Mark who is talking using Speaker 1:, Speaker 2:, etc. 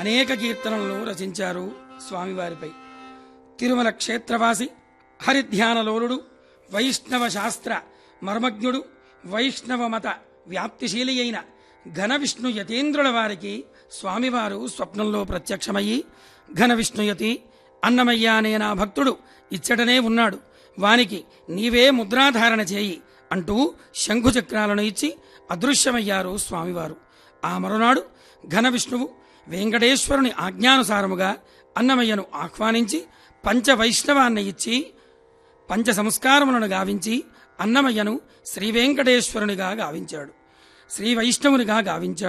Speaker 1: అనేక కీర్తనలను రచించారు స్వామివారిపై తిరుమల క్షేత్రవాసి హరిధ్యానలోలుడు వైష్ణవ శాస్త్ర మర్మజ్ఞుడు వైష్ణవ మత వ్యాప్తిశీలి అయిన ఘన విష్ణు యతీంద్రుల వారికి స్వామివారు స్వప్నంలో ప్రత్యక్షమయ్యి ఘన విష్ణుయతి అన్నమయ్య అనే నా భక్తుడు ఇచ్చటనే ఉన్నాడు వానికి నీవే ముద్రాధారణ చేయి అంటూ శంఖుచక్రాలను ఇచ్చి అదృశ్యమయ్యారు స్వామివారు ఆ మరునాడు ఘన విష్ణువు వెంకటేశ్వరుని ఆజ్ఞానుసారముగా అన్నమయ్యను ఆహ్వానించి పంచ వైష్ణవాన్ని ఇచ్చి పంచ సంస్కారములను గావించి అన్నమయ్యను శ్రీ వెంకటేశ్వరునిగా గావించాడు శ్రీ వైష్ణవునిగా గావించాడు